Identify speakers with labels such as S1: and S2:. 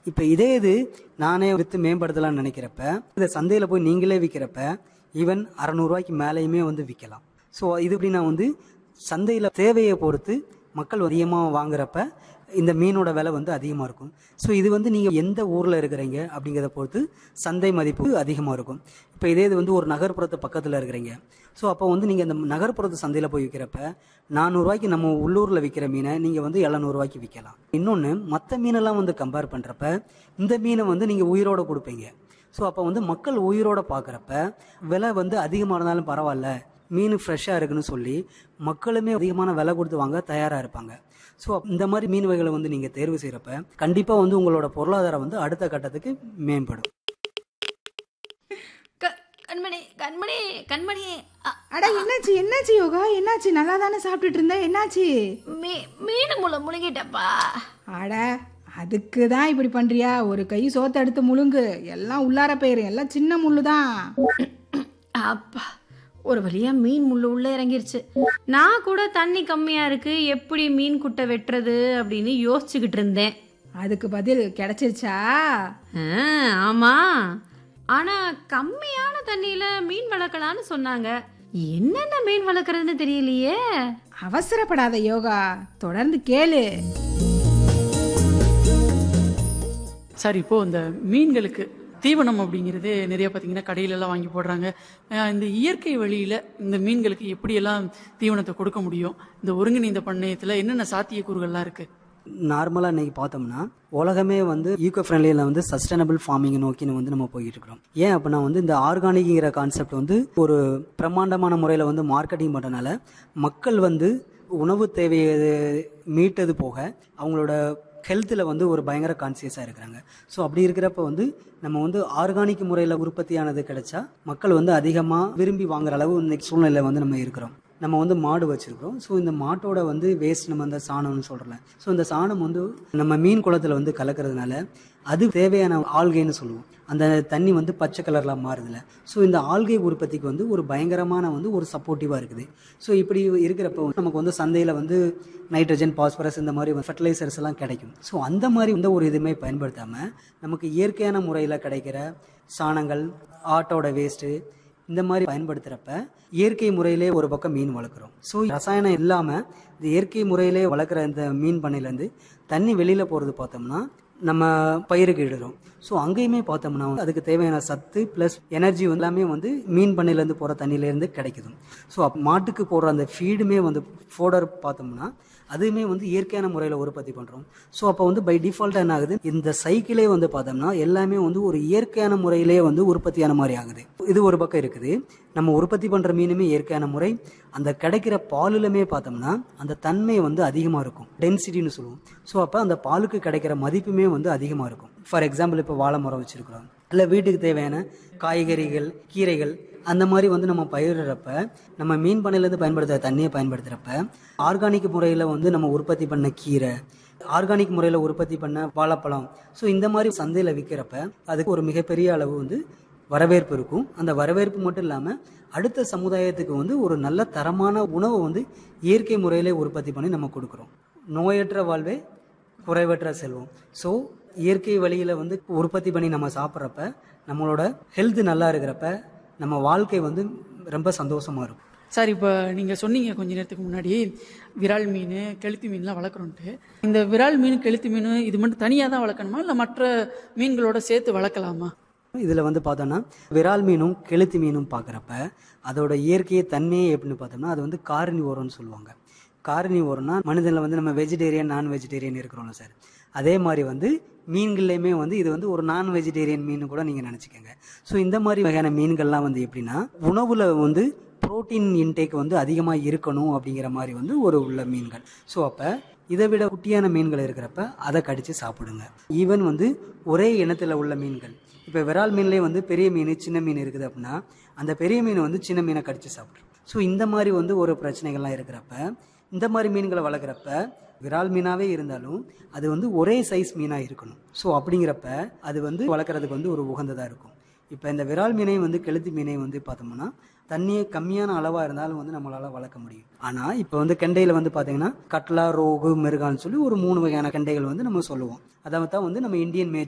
S1: இப்போ இதே இது நானே விற்று மேம்படுத்தலாம்னு நினைக்கிறப்ப இதை சந்தையில் போய் நீங்களே விற்கிறப்ப ஈவன் அறநூறுவாய்க்கு மேலேயுமே வந்து விற்கலாம் ஸோ இது எப்படின்னா வந்து சந்தையில் தேவையை பொறுத்து மக்கள் அதிகமாக வாங்குறப்ப இந்த மீனோட விலை வந்து அதிகமாக இருக்கும் ஸோ இது வந்து நீங்கள் எந்த ஊரில் இருக்கிறீங்க அப்படிங்கிறத பொறுத்து சந்தை மதிப்பு அதிகமாக இருக்கும் இப்போ இதே இது வந்து ஒரு நகர்ப்புறத்து பக்கத்தில் இருக்கிறீங்க ஸோ அப்போ வந்து நீங்கள் இந்த நகர்ப்புறத்து சந்தையில் போய் விற்கிறப்ப நானூறுரூவாய்க்கு நம்ம உள்ளூரில் விற்கிற மீனை நீங்கள் வந்து எழுநூறுவாய்க்கு விற்கலாம் இன்னொன்று மற்ற மீனெல்லாம் வந்து கம்பேர் பண்ணுறப்ப இந்த மீனை வந்து நீங்கள் உயிரோட கொடுப்பீங்க ஸோ அப்போ வந்து மக்கள் உயிரோட பார்க்குறப்ப விலை வந்து அதிகமாக இருந்தாலும் பரவாயில்ல மீன் ஃப்ரெஷ்ஷாக இருக்குன்னு சொல்லி மக்களுமே அதிகமான விலை கொடுத்து வாங்க தயாராக இருப்பாங்க ஸோ இந்த மாதிரி மீன் வகைகளை வந்து நீங்கள் தேர்வு செய்கிறப்ப கண்டிப்பாக வந்து உங்களோட பொருளாதாரம் வந்து அடுத்த கட்டத்துக்கு மேம்படும்
S2: க- கண்மணி கண்மணி கண்மணி அ,
S3: அட என்னாச்சு என்னாச்சு யோகா என்னாச்சு நல்லா தானே சாப்பிட்டுட்டு இருந்த என்னாச்சு
S2: மீ மீன் முளை முழுங்கிட்டப்பா
S3: அட அதுக்கு தான் இப்படி பண்றியா ஒரு கை சோத்தை எடுத்து முழுங்கு எல்லாம் உள்ளார போயிரு எல்லாம் சின்ன முள்ளு தான்
S2: அப்பா ஒரு வழியா மீன் முள்ளு உள்ள இறங்கிருச்சு நான் கூட தண்ணி கம்மியா இருக்கு எப்படி மீன் குட்டை வெட்டுறது அப்படின்னு யோசிச்சுக்கிட்டு இருந்தேன்
S3: அதுக்கு பதில் கிடைச்சிருச்சா
S2: ஆ, ஆமா ஆனா கம்மியான தண்ணியில மீன் வளர்க்கலாம்னு சொன்னாங்க என்னென்ன மீன் வளர்க்கறதுன்னு தெரியலையே
S3: அவசரப்படாத யோகா தொடர்ந்து கேளு
S4: சார் இப்போ இந்த மீன்களுக்கு தீவனம் அப்படிங்கிறது நிறைய பார்த்தீங்கன்னா கடையிலெல்லாம் வாங்கி போடுறாங்க அஹ் இந்த இயற்கை வழியில் இந்த மீன்களுக்கு எப்படியெல்லாம் தீவனத்தை கொடுக்க முடியும் இந்த ஒருங்கிணைந்த பண்ணையத்தில் என்னென்ன சாத்தியக்கூறுகள்லாம் இருக்குது
S1: நார்மலாக இன்னைக்கு பார்த்தோம்னா உலகமே வந்து ஈகோ ஃப்ரெண்ட்லியில் வந்து சஸ்டைனபிள் ஃபார்மிங் நோக்கின்னு வந்து நம்ம போயிட்டு இருக்கிறோம் ஏன் அப்படின்னா வந்து இந்த ஆர்கானிக்ங்கிற கான்செப்ட் வந்து ஒரு பிரம்மாண்டமான முறையில் வந்து மார்க்கெட்டிங் பண்ணுறதுனால மக்கள் வந்து உணவு தேவையை மீட்டது போக அவங்களோட ஹெல்த்தில் வந்து ஒரு பயங்கர கான்சியஸாக இருக்கிறாங்க ஸோ அப்படி இருக்கிறப்ப வந்து நம்ம வந்து ஆர்கானிக் முறையில் உற்பத்தியானது கிடைச்சா மக்கள் வந்து அதிகமாக விரும்பி வாங்குற அளவு இன்னைக்கு சூழ்நிலை வந்து நம்ம இருக்கிறோம் நம்ம வந்து மாடு வச்சிருக்கிறோம் ஸோ இந்த மாட்டோட வந்து வேஸ்ட் நம்ம அந்த சாணம்னு சொல்கிறல ஸோ இந்த சாணம் வந்து நம்ம மீன் குளத்தில் வந்து கலக்கிறதுனால அது தேவையான ஆல்கைன்னு சொல்லுவோம் அந்த தண்ணி வந்து பச்சை கலரில் மாறுதுல ஸோ இந்த ஆல்கை உற்பத்திக்கு வந்து ஒரு பயங்கரமான வந்து ஒரு சப்போர்ட்டிவாக இருக்குது ஸோ இப்படி இருக்கிறப்ப வந்து நமக்கு வந்து சந்தையில் வந்து நைட்ரஜன் பாஸ்பரஸ் இந்த மாதிரி ஃபர்டிலைசர்ஸ் எல்லாம் கிடைக்கும் ஸோ அந்த மாதிரி வந்து ஒரு இதுவுமே பயன்படுத்தாமல் நமக்கு இயற்கையான முறையில் கிடைக்கிற சாணங்கள் ஆட்டோட வேஸ்ட்டு இந்த மாதிரி பயன்படுத்துகிறப்ப இயற்கை முறையிலே ஒரு பக்கம் மீன் வளர்க்குறோம் ஸோ ரசாயனம் இல்லாமல் இந்த இயற்கை முறையிலே வளர்க்குற இந்த மீன் பண்ணையிலேருந்து தண்ணி வெளியில் போகிறது பார்த்தோம்னா நம்ம பயிருக்கு இடுறோம் ஸோ அங்கேயுமே பார்த்தோம்னா அதுக்கு தேவையான சத்து ப்ளஸ் எனர்ஜி எல்லாமே வந்து மீன் பண்ணையிலேருந்து போகிற தண்ணியிலேருந்து கிடைக்குது ஸோ அப்ப மாட்டுக்கு போடுற அந்த ஃபீடுமே வந்து ஃபோடர் பார்த்தோம்னா அதுவுமே வந்து இயற்கையான முறையில் உற்பத்தி பண்ணுறோம் ஸோ அப்போ வந்து பை டிஃபால்ட்டாக என்ன ஆகுது இந்த சைக்கிளே வந்து பார்த்தோம்னா எல்லாமே வந்து ஒரு இயற்கையான முறையிலே வந்து உற்பத்தியான மாதிரி ஆகுது இது ஒரு பக்கம் இருக்குது நம்ம உற்பத்தி பண்ணுற மீனுமே இயற்கையான முறை அந்த கிடைக்கிற பாலுலுமே பார்த்தோம்னா அந்த தன்மை வந்து அதிகமாக இருக்கும் டென்சிட்டின்னு சொல்லுவோம் ஸோ அப்போ அந்த பாலுக்கு கிடைக்கிற மதிப்புமே வந்து அதிகமாக இருக்கும் ஃபார் எக்ஸாம்பிள் இப்போ வாழை மரம் வச்சுருக்கிறோம் இல்லை வீட்டுக்கு தேவையான காய்கறிகள் கீரைகள் அந்த மாதிரி வந்து நம்ம பயிரிடுறப்ப நம்ம மீன் பண்ணையிலேருந்து பயன்படுத்துகிற தண்ணியை பயன்படுத்துகிறப்ப ஆர்கானிக் முறையில் வந்து நம்ம உற்பத்தி பண்ண கீரை ஆர்கானிக் முறையில் உற்பத்தி பண்ண வாழைப்பழம் ஸோ இந்த மாதிரி சந்தையில் விற்கிறப்ப அதுக்கு ஒரு மிகப்பெரிய அளவு வந்து வரவேற்பு இருக்கும் அந்த வரவேற்பு மட்டும் இல்லாமல் அடுத்த சமுதாயத்துக்கு வந்து ஒரு நல்ல தரமான உணவை வந்து இயற்கை முறையிலே உற்பத்தி பண்ணி நம்ம கொடுக்குறோம் நோயற்ற வாழ்வே குறைவற்ற செல்வம் ஸோ இயற்கை வழியில் வந்து உற்பத்தி பண்ணி நம்ம சாப்பிட்றப்ப நம்மளோட ஹெல்த் நல்லா இருக்கிறப்ப நம்ம வாழ்க்கை வந்து ரொம்ப சந்தோஷமா இருக்கும்
S4: சார் இப்போ நீங்கள் சொன்னீங்க கொஞ்ச நேரத்துக்கு முன்னாடி விரால் மீன் கெளுத்தி மீன்லாம் வளர்க்குறோன்ட்டு இந்த விரால் மீன் கெளுத்தி மீன் இது மட்டும் தனியாக தான் வளர்க்கணுமா இல்லை மற்ற மீன்களோட சேர்த்து வளர்க்கலாமா
S1: இதில் வந்து பார்த்தோன்னா விரால் மீனும் கெளுத்தி மீனும் பார்க்குறப்ப அதோட இயற்கையை தன்மையே எப்படின்னு பார்த்தோம்னா அது வந்து காரணி ஓரம்னு சொல்லுவாங்க காரணி ஓரம்னா மனிதனில் வந்து நம்ம வெஜிடேரியன் நான் வெஜிடேரியன் இருக்கிறோம்ல சார் அதே மாதிரி வந்து மீன்கள்லையுமே வந்து இது வந்து ஒரு நான் வெஜிடேரியன் மீன் கூட நீங்கள் நினச்சிக்கோங்க ஸோ இந்த மாதிரி வகையான மீன்கள்லாம் வந்து எப்படின்னா உணவில் வந்து புரோட்டீன் இன்டேக் வந்து அதிகமாக இருக்கணும் அப்படிங்கிற மாதிரி வந்து ஒரு உள்ள மீன்கள் ஸோ அப்போ இதை விட குட்டியான மீன்கள் இருக்கிறப்ப அதை கடித்து சாப்பிடுங்க ஈவன் வந்து ஒரே இனத்தில் உள்ள மீன்கள் இப்போ விரால் மீன்லேயே வந்து பெரிய மீன் சின்ன மீன் இருக்குது அப்படின்னா அந்த பெரிய மீன் வந்து சின்ன மீனை கடித்து சாப்பிட்ரும் ஸோ இந்த மாதிரி வந்து ஒரு பிரச்சனைகள்லாம் இருக்கிறப்ப இந்த மாதிரி மீன்களை வளர்க்குறப்ப விரால் மீனாவே இருந்தாலும் அது வந்து ஒரே சைஸ் மீனாக இருக்கணும் ஸோ அப்படிங்கிறப்ப அது வந்து வளர்க்குறதுக்கு வந்து ஒரு உகந்ததாக இருக்கும் இப்போ இந்த விரால் மீனையும் வந்து கெளுத்தி மீனையும் வந்து பார்த்தோம்னா தண்ணியே கம்மியான அளவாக இருந்தாலும் வந்து நம்மளால் வளர்க்க முடியும் ஆனால் இப்போ வந்து கெண்டையில் வந்து பார்த்தீங்கன்னா கட்லா ரோகு மெருகான்னு சொல்லி ஒரு மூணு வகையான கெண்டைகள் வந்து நம்ம சொல்லுவோம் அதாவது தான் வந்து நம்ம இந்தியன் மே